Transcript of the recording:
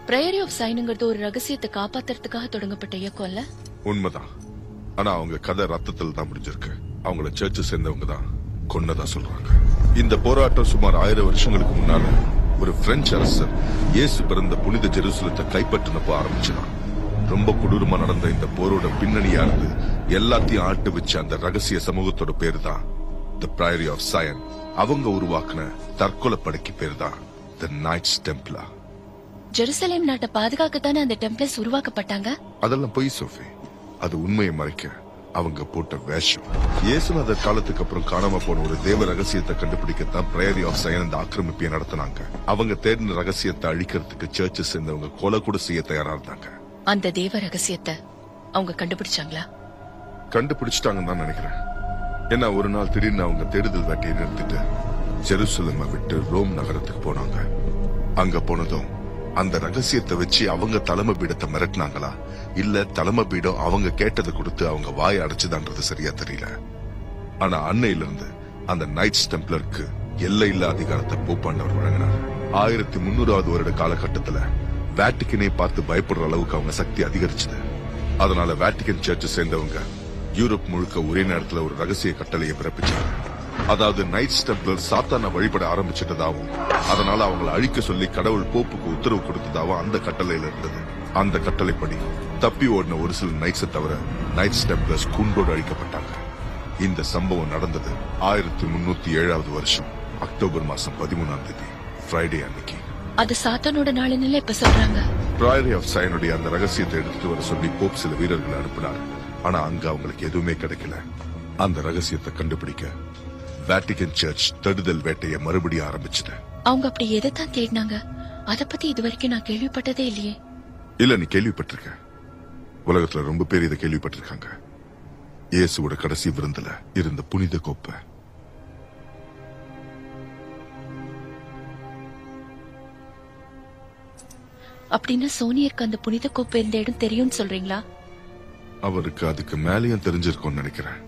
பிரேயரி of சைனுங்கிறது ஒரு ரகசியத்தை காப்பாத்துறதுக்காக தொடங்கப்பட்ட இயக்கம் இல்ல உண்மைதான் ஆனா அவங்க கதை ரத்தத்துல தான் முடிஞ்சிருக்கு அவங்கள சர்ச்சு சேர்ந்தவங்க தான் கொன்னதா சொல்றாங்க இந்த போராட்டம் சுமார் ஆயிரம் வருஷங்களுக்கு முன்னால ஒரு பிரெஞ்சு அரசர் இயேசு பிறந்த புனித ஜெருசலத்தை கைப்பற்றினப்போ ஆரம்பிச்சதான் ரொம்ப கொடூரமா நடந்த இந்த போரோட பின்னணியானது எல்லாத்தையும் ஆட்டு வச்ச அந்த ரகசிய சமூகத்தோட பேரு தான் தி பிரையரி ஆஃப் சயன் அவங்க உருவாக்குன தற்கொலை படைக்கு பேரு தான் தி நைட்ஸ் டெம்பிளா ஜெருசலேம் நாட்டை பாதுகாக்கத்தானே அந்த டெம்ப்ளஸ் உருவாக்கப்பட்டாங்க அதெல்லாம் பொய் சோஃபி அது உண்மையை மறைக்க அவங்க போட்ட வேஷம் இயேசுநாதர் காலத்துக்கு அப்புறம் காணாம போன ஒரு தேவ ரகசியத்தை கண்டுபிடிக்கத்தான் பிரேயரி ஆஃப் சயன் இந்த ஆக்கிரமிப்பையை நடத்தினாங்க அவங்க தேடின ரகசியத்தை அழிக்கிறதுக்கு சர்ச்சு சேர்ந்தவங்க கொலை கூட செய்ய தயாரா இருந்தாங்க அந்த தேவ ரகசியத்தை அவங்க கண்டுபிடிச்சாங்களா கண்டுபிடிச்சிட்டாங்கன்னு தான் நினைக்கிறேன் ஏன்னா ஒரு நாள் திடீர்னு அவங்க தேடுதல் வேட்டையை நிறுத்திட்டு ஜெருசலமை விட்டு ரோம் நகரத்துக்கு போனாங்க அங்க போனதும் அந்த ரகசியத்தை வச்சு அவங்க தலைமை பீடத்தை மிரட்டினாங்களா இல்ல தலைமை பீடம் அவங்க கேட்டதை கொடுத்து அவங்க வாயை அடைச்சுதான்றது சரியா தெரியல ஆனா அன்னையில இருந்து அந்த நைட்ஸ் டெம்ப்ளருக்கு எல்லை இல்ல அதிகாரத்தை போப்பாண்டவர் வழங்கினார் ஆயிரத்தி முன்னூறாவது வருட காலகட்டத்துல வேட்டிக்கனே பார்த்து பயப்படுற அளவுக்கு அவங்க சக்தி அதிகரிச்சது அதனால வேட்டிக்கன் சர்ச் சேர்ந்தவங்க யூரோப் முழுக்க ஒரே நேரத்துல ஒரு ரகசிய கட்டளையை பிறப்பிச்சாங்க அதாவது நைட்ஸ் டெம்ப்ளர் சாத்தான வழிபட ஆரம்பிச்சிட்டதாவும் அதனால அவங்களை அழிக்க சொல்லி கடவுள் போப்புக்கு உத்தரவு கொடுத்ததாவும் அந்த கட்டளையில இருந்தது அந்த கட்டளைப்படி தப்பி ஓடின ஒரு சில நைட்ஸை தவிர நைட்ஸ் டெம்ப்ளர்ஸ் கூண்டோடு அழிக்கப்பட்டாங்க இந்த சம்பவம் நடந்தது ஆயிரத்தி முன்னூத்தி ஏழாவது வருஷம் அக்டோபர் மாசம் பதிமூணாம் தேதி ஃப்ரைடே அன்னைக்கு அது சாத்தானோட நாளுன்னு இப்ப சொல்றாங்க பிராயரி ஆஃப் சயனுடைய அந்த ரகசியத்தை எடுத்துட்டு வர சொல்லி போப் சில வீரர்களை அனுப்பினார் ஆனா அங்க அவங்களுக்கு எதுவுமே கிடைக்கல அந்த ரகசியத்தை கண்டுபிடிக்க வேட்டிகன் சர்ச் தேடுதல் வேட்டையை மறுபடியும் ஆரம்பிச்சது அவங்க அப்படி எதைத்தான் தேடினாங்க அத பத்தி இது வரைக்கும் நான் கேள்விப்பட்டதே இல்லையே இல்ல நீ கேள்விப்பட்டிருக்க உலகத்துல ரொம்ப பேர் இதை கேள்விப்பட்டிருக்காங்க இயேசுவோட கடைசி விருந்துல இருந்த புனித கோப்பை அப்படின்னா சோனியருக்கு அந்த புனித கோப்பை இருந்த இடம் தெரியும்னு சொல்றீங்களா அவருக்கு அதுக்கு மேலேயும் தெரிஞ்சிருக்கும்னு நினைக்கிறேன்